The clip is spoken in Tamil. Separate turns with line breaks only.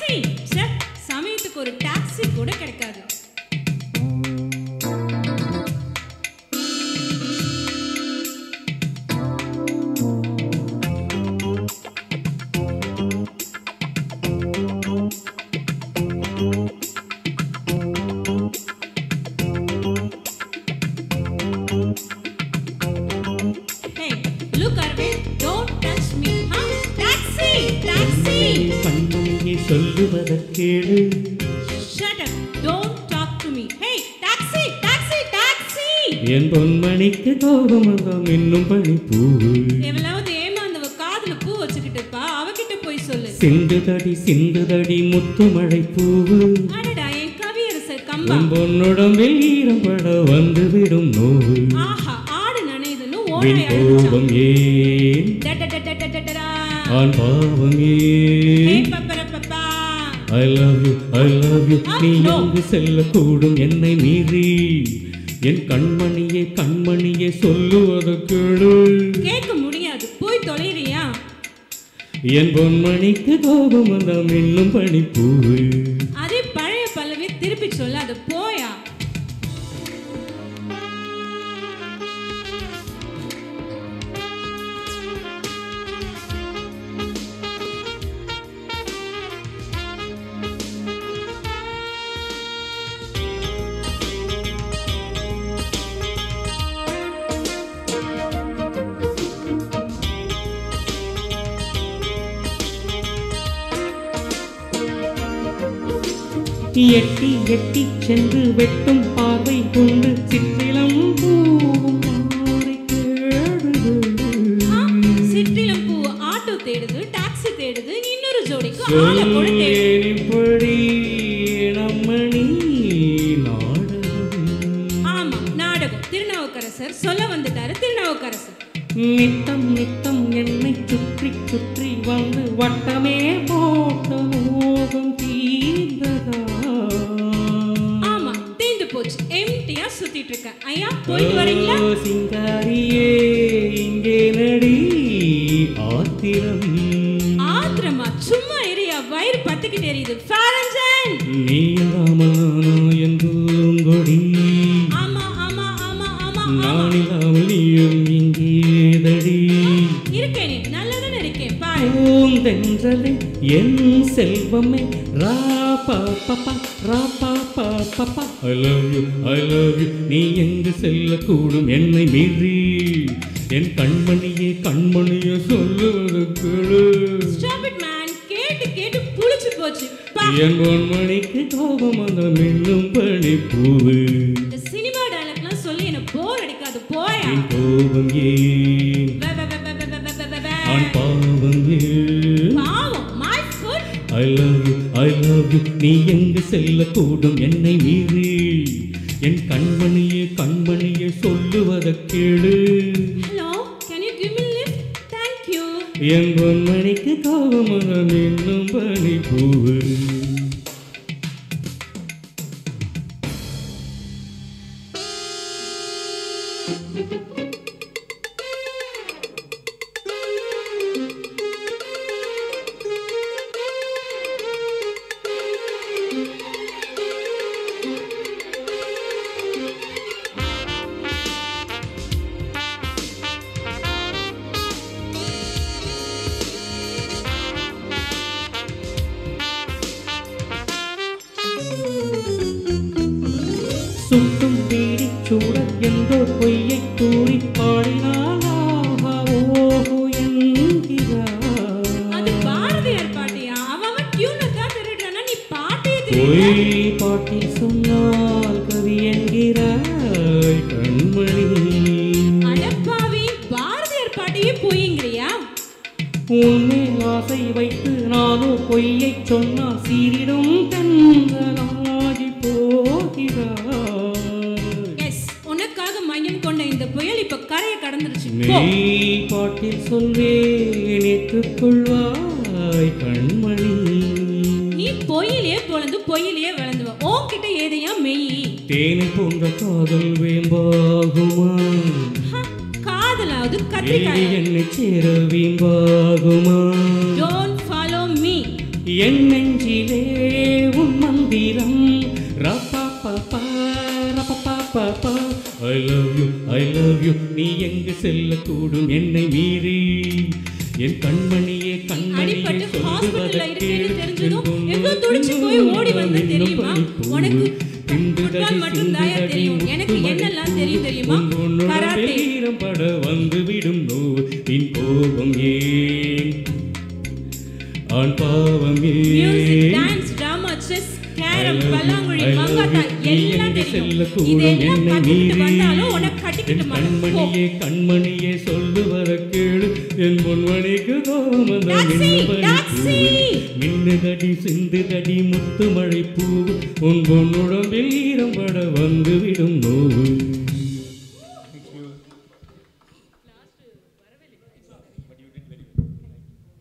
டாக்ஸி ச்சே சமயத்துக்கு ஒரு டாக்ஸி கூட கிடைக்காது Hey, look Arvind, don't touch me. Huh? Taxi, taxi.
கண்மணியை சொல்லுவதற்கேடு
Shut up. Don't talk to me. Hey, taxi, taxi, taxi.
என் பொன்மணிக்கு கோபம் வந்தோம் இன்னும் பனிப்பூவு
எவ்வளவு ஏமாந்தவ காதுல பூ வச்சுக்கிட்டு இருப்பா அவகிட்ட போய் சொல்லு
சிந்துதடி சிந்துதடி முத்துமழை பூவு
அடடா என் கவியரசர் கம்பா
உன் பொன்னுடம்பில் ஈரம்பட வந்துவிடும் நோவு
ஆஹா ஆடு நனையுதுன்னு
வின்
ஓனாய் அழுதுச்சான்
கோபம் ஏன்
டடடடடடடடா.
ஆண் பாவம்
ஹே
ஏன்
பப்பரப்பப்பா.
I love you I love you
Ah,
நீ
no.
எங்கு செல்லக்கூடும் என்னை மீறி என் கண்மணியே கண்மணியே சொல்லுவது கேளு
கேட்க முடியாது போய் தொலைறியா
என் பொன்மணிக்கு கோபம் வந்தாம் இன்னும் பனிப்பூவு
அதே பழைய பல்லவி திருப்பி சொல்ல அது போயா
எட்டி எட்டி சென்று வெட்டும் பார்வை கொண்டு சிற்றிலம் பூவும் மாறி கேடுது.
சிற்றிலம் பூ ஆட்டோ தேடுது டாக்ஸி தேடுது இன்னொரு ஜோடிக்கு ஆளை கூட தேடுது
சொல்லேன் இப்படி நம்மணி நாடகம்
ஆமா நாடகம் திருநாவுக்கரசர் சொல்ல வந்துட்டாரு திருநாவுக்கரசர்
நித்தம் நித்தம் என்னை சுற்றி சுற்றி வந்து வட்டமே போட்ட மோகம் தீர்ந்ததா
ஆமா தீந்து போச்சு எம்டியா சுத்திட்டு இருக்கேன் ஐயா போயிட்டு வரீங்களா
ஓ, சிங்காரியே இங்கே நடி ஆத்திரம்
ஆத்திரமா சும்மா ஏரியா வயிறு பத்துக்கிட்டு எரியுது ஃபாரஞ்சன்
நீ இல்லாமல் என் பூங்கொடி
ஆமா ஆமா ஆமா ஆமா ஆமா
நான் இல்லாமல் நீயும் இங்கேதடி
இருக்கேனே நல்லதானே இருக்கேன் பாரு
பூந்தென்றலே என் செல்வமே ரா பா பப்பா ரா பா பா பப்பா I love you I love you நீ எங்கு செல்லக்கூடும் என்னை மீறி என் கண்மணியே கண்மணியே சொல்லுவது கேளு
ஸ்டாப் இட் மேன் கேட்டு கேட்டு புளிச்சு போச்சு பா
என் பொன்மணிக்கு கோபம் அந்த மின்னும் பனி பூவு
இந்த சினிமா டயலாக்லாம் சொல்லி என்ன போர் அடிக்காது போயா
என் கோபம் ஏன்
வே, வே, வே, வே, வே, வே, வே, வே, வே.
ஆண் பாவம் ஏன்
பாவம் my foot
I love you I love you நீ எங்கு செல்லக்கூடும் என்னை மீறி என் கண்மணியே கண்மணியே சொல்லுவத கேளு
hello can you give me lift thank you
என் பொன்மணிக்கு கோபமரம் என்னும் பனி பூவு சுட்டும் பீடி சூட என்றோ பொய்யை கூறி பாடினாள் ஆஹா ஓஹோ என்கிறார்
அது பாரதியார் பாட்டியா அவன் டியூனை தான் திருடுறானா நீ பாட்டையே திருடுற
பொய் பாட்டி சொன்னால் கவி என்கிறாய் கண்மணி
அடப்பாவி பாரதியார் பாட்டையே போயிங்கிறியா
உன்னை ஆசை வைத்து நானோ பொய்யை சொன்னால் சீரிடும் கண்களாகி போகிறாய்
எஸ் உனக்காக மையம் கொண்ட இந்த புயல் இப்ப கரையை கடந்துருச்சு போ.
மெய் பாட்டில் சொல்வேன் ஏற்றுக்கொள்வாய் கண்மணி
நீ பொய்யிலேயே பொழந்து பொய்யிலேயே வளர்ந்துவ உன்கிட்ட ஏதையா மெய்
தேனை போன்ற காதல் வேம்பாகுமா
ஹ, காதலாவது
ஏழி
கத்திரிக்காய்
என்னை சேர வீம்பாகுமா
டோன்ட் ஃபாலோ மீ
என் நெஞ்சிலே உன் மந்திரம் ரப்பப்பப்பா, ரப்பப்பப்பா. I love you, I love you. நீ எங்கு செல்லக்கூடும் என்னை மீறி என் கண்மணியே கண்மணியே
அடிபட்டு ஹாஸ்பிட்டல்ல இருக்கேன்னு தெரிஞ்சதும்
சொல்லுவதற்கு
எவ்வளவு துடிச்சு போய் ஓடி வந்த தெரியுமா உனக்கு
பிந்துதடி
ஃபுட்பால் மட்டும் தாயா
சிந்துதடி
தெரியும் எனக்கு
முத்துமணி
என்னெல்லாம் தெரியும் தெரியுமா
உன் உன்னுடன்
கராத்தே
வீரம் பட வந்து விடும் நோவு பின் கோபம் ஏன் ஆண் பாவம்
மியூசிக்
ஏன்
dance drama chess carrom
I love you,
பல்லாங்குழி
I love
மங்காத்தா
you. நீ
எல்லாம்
எங்கு
தெரியும்
செல்லக்கூடும்
இதெல்லாம்
என்னை
கத்துக்கிட்டு
மீறி.
வந்தாலும் உனக்கு கட்டிக்கிட்டு
என்
மாட்டேன் போ.
கண்மணியே கண்மணியே சொல்லுவர கேளு என் பொன்மணிக்கு கோபம் வந்த
டாக்ஸி,
மின்னுபனி
டாக்ஸி.
பூவு. மின்னுதடி சிந்துதடி முத்துமழை பூவு உன் பொன்னுடம்பில் ஈரம் பட வந்துவிடும் நோவு